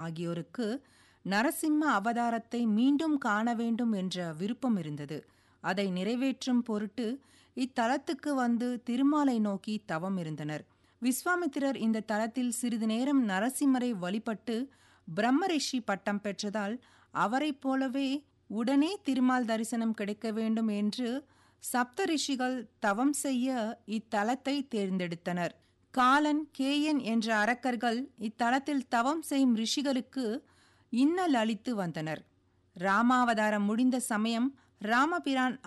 ஆகியோருக்கு நரசிம்ம அவதாரத்தை மீண்டும் காண வேண்டும் என்ற விருப்பம் இருந்தது அதை நிறைவேற்றும் பொருட்டு இத்தலத்துக்கு வந்து திருமாலை நோக்கி தவம் இருந்தனர் விஸ்வாமித்திரர் இந்த தலத்தில் சிறிது நேரம் நரசிம்மரை வழிபட்டு பிரம்மரிஷி பட்டம் பெற்றதால் அவரைப் போலவே உடனே திருமால் தரிசனம் கிடைக்க வேண்டும் என்று சப்த ரிஷிகள் தவம் செய்ய இத்தலத்தை தேர்ந்தெடுத்தனர் காலன் கேயன் என்ற அரக்கர்கள் இத்தலத்தில் தவம் செய்யும் ரிஷிகளுக்கு இன்னல் அளித்து வந்தனர் ராமாவதாரம் முடிந்த சமயம் ராமபிரான்